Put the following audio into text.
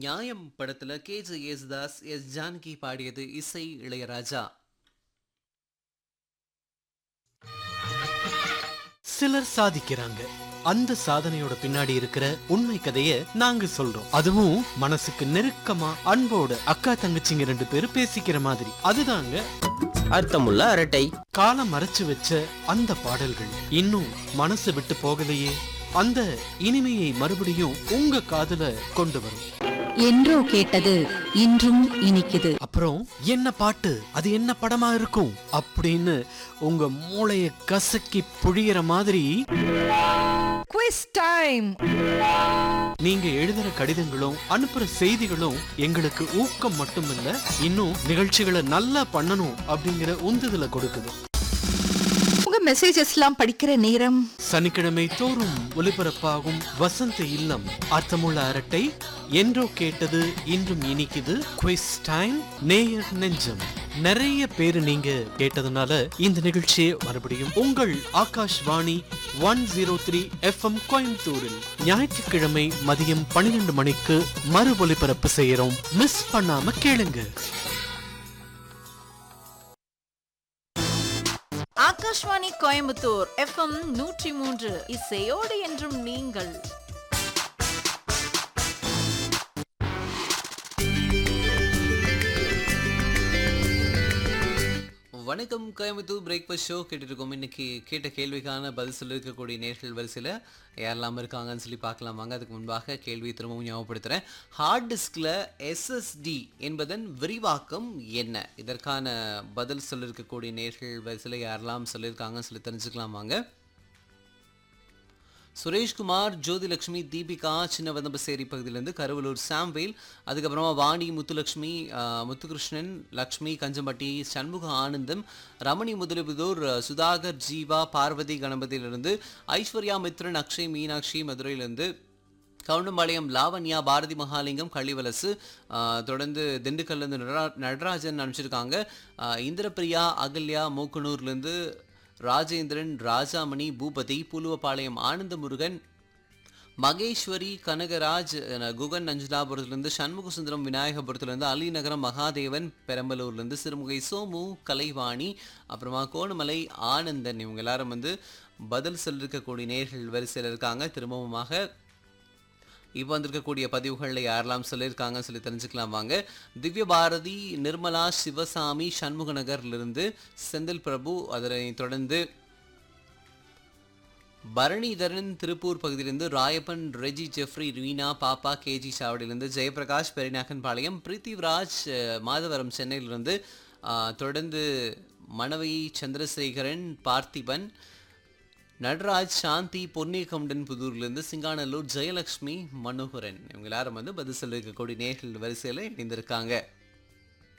நியாயம் படத்துல K J Yesudas S Janaki பாடியது இசை இளையராஜா சிலர் சாதிக்கிறாங்க அந்த சாதனையோட பின்னாடி இருக்கிற உண்மை கதைய நாங்க சொல்றோம் அதுவும் மனசுக்கு நெருக்கமா அன்போட அக்கா தங்கச்சிங்க ரெண்டு பேரும் பேசிக்கிற மாதிரி அதுதாங்க அர்த்தமுள்ள அரட்டை காலம் மறைச்சு வச்ச அந்த பாடல்கள் இன்னும் மனசு விட்டு போகலையே அந்த இனிமையை மறுபடியும் உங்க காதுல கொண்டு வரும் என்றோ கேட்டது இன்றும் இனிக்குது அப்புறம் என்ன பாட்டு அது என்ன படமா இருக்கும் அப்படின்னு உங்க மூளைய கசக்கி புழியிற மாதிரி குவிஸ் டைம் நீங்க எழுதுற கடிதங்களும் அனுப்புற செய்திகளும் எங்களுக்கு ஊக்கம் மட்டுமில்ல இன்னும் நிகழ்ச்சிகளை நல்லா பண்ணணும் அப்படிங்கிற உந்துதலை கொடுக்குது உங்க மெசேஜஸ்லாம் படிக்கிற நேரம் சனிக்கிழமை தோறும் ஒலிபரப்பாகும் வசந்த இல்லம் அர்த்தமுள்ள அரட்டை என்றோ கேட்டது இன்றும் இனிக்குது குவிஸ் டைம் நேயர் நெஞ்சம் நிறைய பேரு நீங்க கேட்டதுனால இந்த நிகழ்ச்சியை மறுபடியும் உங்கள் Akashvani one zero three FM கோயம்புத்தூரில் ஞாயிற்றுக்கிழமை மதியம் பன்னிரெண்டு மணிக்கு மறு ஒலிபரப்பு செய்யறோம் மிஸ் பண்ணாம கேளுங்க ஆகாஷ்வாணி கோயம்புத்தூர் எஃப்எம் நூற்றி மூன்று இசையோடு என்றும் நீங்கள் வணக்கம் கோயம்புத்தூர் பிரேக்ஃபாஸ்ட் ஷோ கேட்டுருக்கோம் இன்னைக்கு கேட்ட கேள்விக்கான பதில் சொல்லியிருக்கக்கூடிய நேர்கள் வரிசையில் யாரெல்லாம் இருக்காங்கன்னு சொல்லி பார்க்கலாம் வாங்க அதுக்கு முன்பாக கேள்வி திரும்பவும் ஞாபகப்படுத்துகிறேன் ஹார்ட் டிஸ்கில் எஸ்எஸ்டி என்பதன் விரிவாக்கம் என்ன இதற்கான பதில் சொல்லியிருக்கக்கூடிய நேர்கள் வரிசையில் யாரெல்லாம் சொல்லியிருக்காங்கன்னு சொல்லி தெரிஞ்சுக்கலாம் வாங்க சுரேஷ்குமார் ஜோதிலட்சுமி தீபிகா சின்ன வதம்பசேரி பகுதியிலேருந்து கருவலூர் சாம்வேல் அதுக்கப்புறமா வாணி முத்துலட்சுமி ஆஹ், முத்துகிருஷ்ணன் லக்ஷ்மி கஞ்சம்பட்டி சண்முக ஆனந்தம் ரமணி முதலிபுதூர் ஆஹ், சுதாகர் ஜீவா பார்வதி கணபதியிலிருந்து ஐஸ்வர்யா மித்ரன் அக்ஷய் மீனாட்சி மதுரையிலிருந்து கவுண்டம்பாளையம் லாவண்யா பாரதி மகாலிங்கம் கள்ளிவலசு ஆஹ், தொடர்ந்து திண்டுக்கல்லேருந்து நடரா நடராஜன் அனுப்பிச்சிருக்காங்க ஆஹ், இந்திரபிரியா அகல்யா மூக்கனூர்லேருந்து ராஜேந்திரன் ராஜாமணி பூபதி பூலுவபாளையம் ஆனந்த முருகன் மகேஸ்வரி கனகராஜ் அஹ், குகன் நஞ்சுலாபுரத்துலேருந்து சண்முக சுந்தரம் விநாயகபுரத்துலேருந்து அலிநகரம் மகாதேவன் பெரம்பலூர்லேருந்து சிறுமுகை சோமு கலைவாணி அப்புறமா கோணமலை ஆனந்தன் இவங்க எல்லாரும் வந்து பதில் சொல்லிருக்கக்கூடிய நேர்கள் வரிசையில் இருக்காங்க திரும்பவுமாக இப்போ வந்திருக்கக்கூடிய பதிவுகளில் யாரெல்லாம் சொல்லியிருக்காங்கன்னு சொல்லி தெரிஞ்சுக்கலாம் வாங்க திவ்ய பாரதி நிர்மலா சிவசாமி சண்முக நகர்லேருந்து செந்தில் பிரபு அதனை தொடர்ந்து பரணிதரன் திருப்பூர் பகுதியிலிருந்து ராயப்பன் ரெஜி ஜெஃப்ரி ரீனா பாப்பா கேஜி சாவடியிலிருந்து ஜெயபிரகாஷ் பெரிநாகன் பாளையம் பிரித்திவ்ராஜ் அஹ், மாதவரம் சென்னையிலிருந்து அஹ், தொடர்ந்து மணவை சந்திரசேகரன் பார்த்திபன் நடராஜ் சாந்தி பொன்னியகவுண்டன் புதூர்லேருந்து சிங்கானல்லூர் ஜெயலக்ஷ்மி மனோகரன் இவங்க எல்லாரும் வந்து பதில் சொல்லியிருக்கக்கூடிய நேர்கள் வரிசையில் இணைந்திருக்காங்க